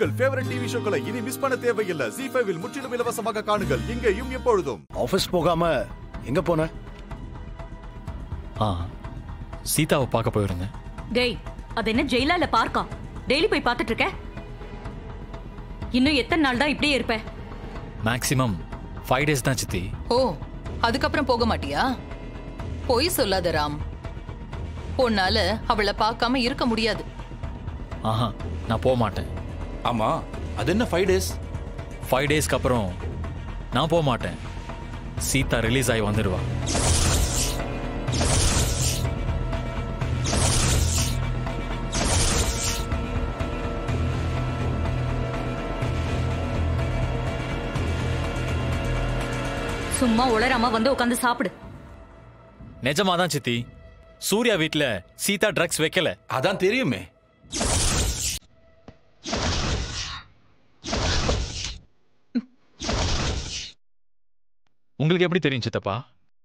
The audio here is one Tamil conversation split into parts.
உங்கள் ஃபேவரட் டிவி ஷோக்களை இனி மிஸ் பண்ண தேவையில்லை ஜி ஃபைவில் முற்றிலும் இலவசமாக காணுங்கள் இங்கேயும் எப்பொழுதும் ஆஃபீஸ் போகாம எங்க போன ஆ சீதாவை பார்க்க போயிருந்தேன் டேய் அது என்ன ஜெயிலா இல்ல பார்க்கா டெய்லி போய் பார்த்துட்டு இருக்க இன்னும் எத்தனை நாள் தான் இப்படியே இருப்ப மேக்ஸிமம் ஃபைவ் டேஸ் தான் சித்தி ஓ அதுக்கப்புறம் போக மாட்டியா பொய் சொல்லாத ராம் உன்னால அவளை பார்க்காம இருக்க முடியாது ஆஹா நான் போக மாட்டேன் ஆமா அது என்ன ஃபைவ் டேஸ் ஃபைவ் டேஸ்க்கு அப்புறம் நான் போக மாட்டேன் சீதா ரிலீஸ் ஆகி வந்துடுவா சும்மா உளராம வந்து உட்காந்து சாப்பிடு நிஜமா தான் சித்தி சூர்யா வீட்ல சீதா ட்ரக்ஸ் வைக்கல அதான் தெரியுமே உங்களுக்கு எப்படி தெரியும் சித்தப்பா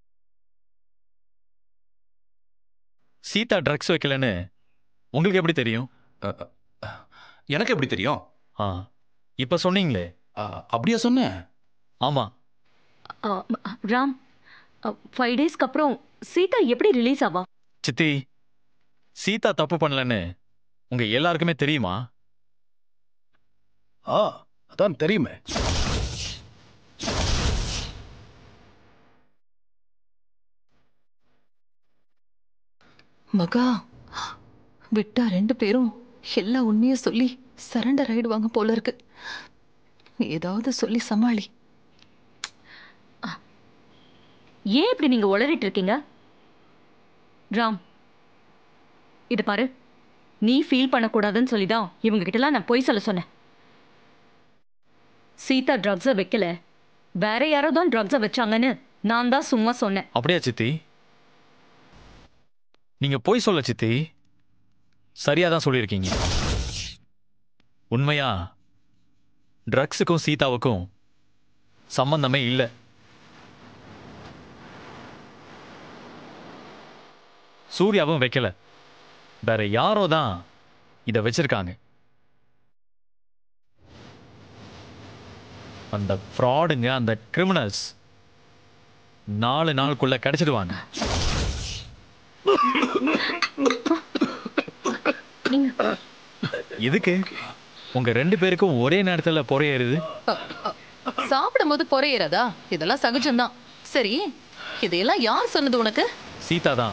சீதா ட்ரக்ஸ் வைக்கலன்னு உங்களுக்கு எப்படி தெரியும் அ, அ, எனக்கு எப்படி தெரியும் ஆ இப்ப சொன்னீங்களே அ, அப்படியா சொன்னேன் ஆமா ஆ, ராம் ஃபைவ் டேஸ்க்கு அப்புறம் சீதா எப்படி ரிலீஸ் ஆவா சித்தி சீதா தப்பு பண்ணலன்னு உங்க எல்லாருக்குமே தெரியுமா ஆ அதான் தெரியுமே மகா விட்டா ரெண்டு பேரும் எல்லா உண்மையும் சொல்லி சரண்டர் ஆயிடுவாங்க போல இருக்கு ஏதாவது சொல்லி சமாளி ஏன் இப்படி நீங்க உளறிட்டு இருக்கீங்க ராம் இது பாரு நீ ஃபீல் பண்ணக்கூடாதுன்னு சொல்லி தான் இவங்க கிட்டலாம் நான் பொய் சொல்ல சொன்னேன் சீதா ட்ரக்ஸை வைக்கல வேற யாரோ தான் ட்ரக்ஸை வச்சாங்கன்னு நான் தான் சும்மா சொன்னேன் அப்படியா சித்தி நீங்க போய் சொல்ல சித்தி சரியா தான் சொல்லியிருக்கீங்க உண்மையா ட்ரக்ஸுக்கும் சீதாவுக்கும் சம்பந்தமே இல்லை சூர்யாவும் வைக்கல வேற யாரோ தான் இதை வச்சிருக்காங்க அந்த ஃப்ராடுங்க அந்த கிரிமினல்ஸ் நாலு நாளுக்குள்ள கிடைச்சிடுவாங்க எதுக்கு உங்க ரெண்டு பேருக்கும் ஒரே நேரத்துல பொறையேறுது சாப்பிடும்போது பொறையிறதா இதெல்லாம் சகஜம்தான் சரி இதையெல்லாம் யார் சொன்னது உனக்கு சீதா தான்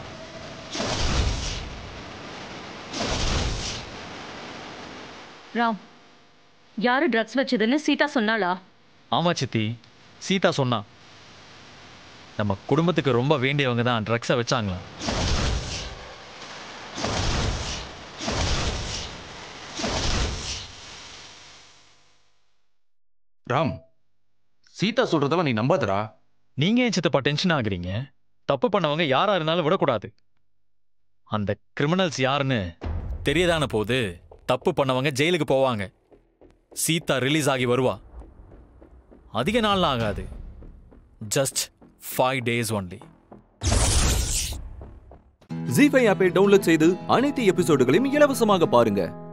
ராம் யாரு ட்ரக்ஸ் வச்சதுன்னு சீதா சொன்னாளா ஆமா சித்தி சீதா சொன்னா நம்ம குடும்பத்துக்கு ரொம்ப வேண்டியவங்க தான் ட்ரக்ஸை வச்சாங்களா ராம் சீதா சொல்றதெல்லாம் நீ நம்பாதடா நீங்க ஏன் சித்தப்பா டென்ஷன் ஆகுறீங்க தப்பு பண்ணவங்க யாரா இருந்தாலும் விடக்கூடாது அந்த கிரிமினல்ஸ் யாருன்னு தெரியதான போது தப்பு பண்ணவங்க ஜெயிலுக்கு போவாங்க சீதா ரிலீஸ் ஆகி வருவா அதிக நாள் ஆகாது just five days only G five ஆப்பை டவுன்லோட் செய்து அனைத்து எபிசோடுகளையும் இலவசமாக பாருங்க